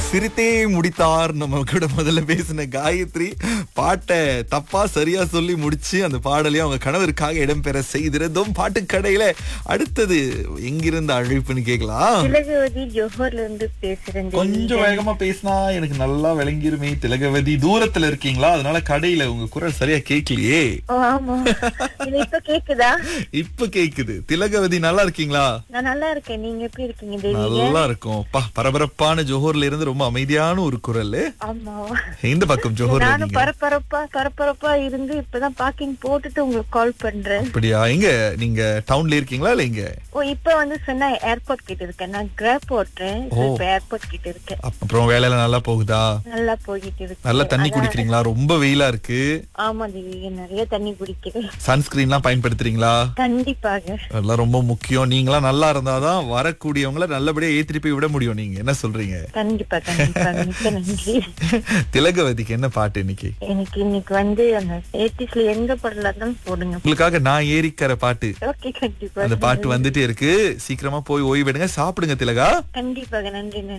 சிரித்தே முடித்தார் நம்ம கூட முதல்ல பேசின காயத்ரி பாட்டை தப்பா சரியா சொல்லி முடிச்சு அந்த பாடலையும் அவங்க கணவருக்காக இடம்பெற செய்திருந்தோம் பாட்டுக்கடையில அடுத்தது எங்கிருந்து அழைப்புன்னு கேட்கலாம் திலகவதி ஜோஹர்ல இருந்து பேசுறேன் கொஞ்சம் வேகமா பேசினா எனக்கு நல்லா விளங்கிருமே திலகவதி தூரத்துல இருக்கீங்களா அதனால கடையில உங்க குரல் சரியா கேட்கலையே ஓ ஆமா இது இப்ப கேக்குதா இப்ப கேக்குது திலகவதி நல்லா இருக்கீங்களா நான் நல்லா இருக்கேன் நீங்க எப்படி இருக்கீங்க தேவி நல்லா இருக்கும் பா பரபரப்பான ஜோஹர்ல இருந்து ரொம்ப அமைதியான ஒரு குரல் ஆமா இந்த பக்கம் ஜோஹர்ல நானும் நீங்க பரபரப்பா பரபரப்பா இருந்து இப்பதான் பார்க்கிங் போட்டுட்டு உங்களுக்கு கால் பண்றேன் அப்படியா எங்க நீங்க டவுன்ல இருக்கீங்களா இல்ல இங்க ஓ இப்ப வந்து சொன்னா ஏர்போர்ட் கிட்ட இருக்கேன் நான் கிராப் ஓட்டுறேன் So, இப்ப ஏர்போர்ட் கிட்ட இருக்கேன் அப்புறம் வேலையெல்லாம் நல்லா போகுதா நல்லா போய்கிட்டு இருக்கு நல்லா தண்ணி அதான். குடிக்கிறீங்களா ரொம்ப வெயிலா இருக்கு ஆமா தேவி நிறைய தண்ணி குடிக்கிறேன் சன்ஸ்கிரீன்லாம் பயன்படுத்துறீங்களா கண்டிப்பாக அதெல்லாம் ரொம்ப முக்கியம் நீங்களாம் நல்லா இருந்தாதான் வரக்கூடியவங்கள நல்லபடியா ஏத்திட்டு போய் விட முடியும் நீங்க என்ன சொல்றீங்க கண்டிப்பா கண்டிப்பா மிக்க நன்றி திலகவதிக்கு என்ன பாட்டு இன்னைக்கு எனக்கு இன்னைக்கு வந்து அந்த ஏட்டிஸ்ல எந்த படல தான் போடுங்க உங்களுக்காக நான் ஏறிக்கிற பாட்டு ஓகே கண்டிப்பா அந்த பாட்டு வந்துட்டே இருக்கு சீக்கிரமா போய் ஓய்வெடுங்க சாப்பிடுங்க திலகா கண்டிப்பாக நன்றி நன்றி